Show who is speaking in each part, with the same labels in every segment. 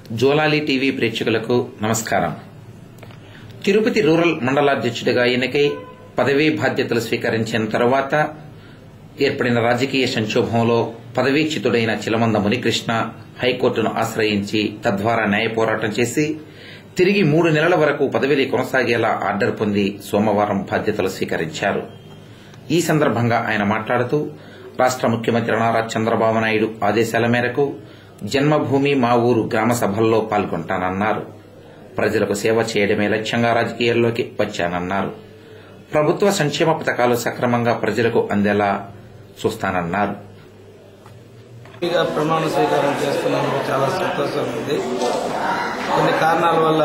Speaker 1: జోలాలి టీవీ ప్రేక్షకులకు నమస్కారం తిరుపతి రూరల్ మండలాధ్యక్షుడిగా ఎన్నికై పదవీ బాధ్యతలు స్వీకరించిన తర్వాత ఏర్పడిన రాజకీయ సంక్షోభంలో పదవీచ్యుతుడైన చిలమంద మునికృష్ణ హైకోర్టును ఆశ్రయించి తద్వారా న్యాయ పోరాటం చేసి తిరిగి మూడు నెలల వరకు పదవిలో కొనసాగేలా ఆర్డర్ పొంది సోమవారం బాధ్యతలు స్వీకరించారు ఈ సందర్భంగా ఆయన మాట్లాడుతూ రాష్ట ముఖ్యమంత్రి నారా చంద్రబాబు నాయుడు ఆదేశాల మేరకు జన్మభూమి మా ఊరు గ్రామ సభల్లో పాల్గొంటానన్నారు ప్రజలకు సేవ చేయడమే లక్ష్యంగా రాజకీయాల్లోకి వచ్చానన్నారు ప్రభుత్వ సంక్షేమ పథకాలు సక్రమంగా ప్రజలకు అందేలా చూస్తానన్నారు
Speaker 2: ఎంపీగా ప్రమాణ స్వీకారం చేస్తున్నందుకు చాలా సంతోషం ఉంది కొన్ని కారణాల వల్ల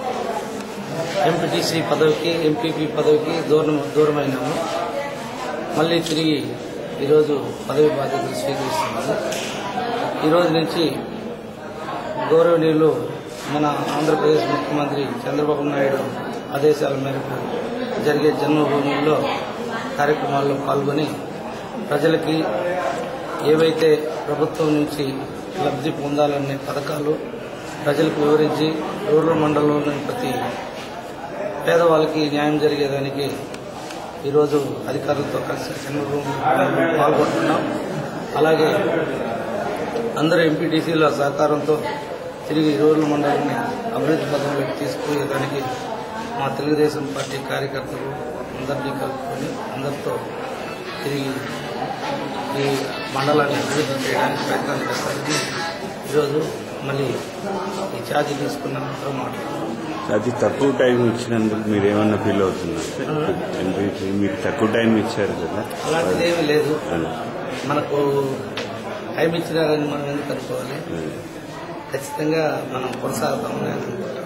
Speaker 2: ఎంపీటీసీ పదవికి ఎంపీపీ పదవికి దూరం దూరమైనాము మళ్ళీ తిరిగి ఈరోజు పదవి బాధ్యతలు స్వీకరిస్తున్నాము ఈరోజు నుంచి గౌరవనీయులు మన ఆంధ్రప్రదేశ్ ముఖ్యమంత్రి చంద్రబాబు నాయుడు ఆదేశాల మేరకు జరిగే జన్మభూముల్లో కార్యక్రమాల్లో పాల్గొని ప్రజలకి ఏవైతే ప్రభుత్వం నుంచి లబ్ధి పొందాలనే పథకాలు ప్రజలకు వివరించి రూరల్ మండలంలోని ప్రతి పేదవాళ్ళకి న్యాయం జరిగేదానికి ఈరోజు అధికారులతో కలిసి జన్మభూమి పాల్గొంటున్నాం అలాగే అందరు ఎంపీటీసీల సహకారంతో తిరిగి రూరల్ మండలాన్ని అభివృద్ధి పథంలోకి తీసుకుపోయేదానికి మా తెలుగుదేశం పార్టీ కార్యకర్తలు అందరినీ కలుపుకొని అందరితో తిరిగి ఈ మండలాన్ని అభివృద్ధి చేయడానికి ప్రయత్నాలు చేస్తారని ఈరోజు మళ్ళీ ఈ ఛార్జ్ తీసుకున్నందుకు మాట్లాడుతున్నాం
Speaker 3: అది తక్కువ టైం ఇచ్చినందుకు మీరు ఏమన్నా ఫీల్ అవుతున్నారు ఎంపీపీ మీకు తక్కువ టైం ఇచ్చారు కదా
Speaker 2: అలాంటిది ఏమీ లేదు
Speaker 3: అదే.
Speaker 2: మనకు టైం ఇచ్చినారని మనం ఎందుకు అనుకోవాలి
Speaker 3: అదే.
Speaker 2: ఖచ్చితంగా మనం కొనసాగుతామని అనుకుంటాం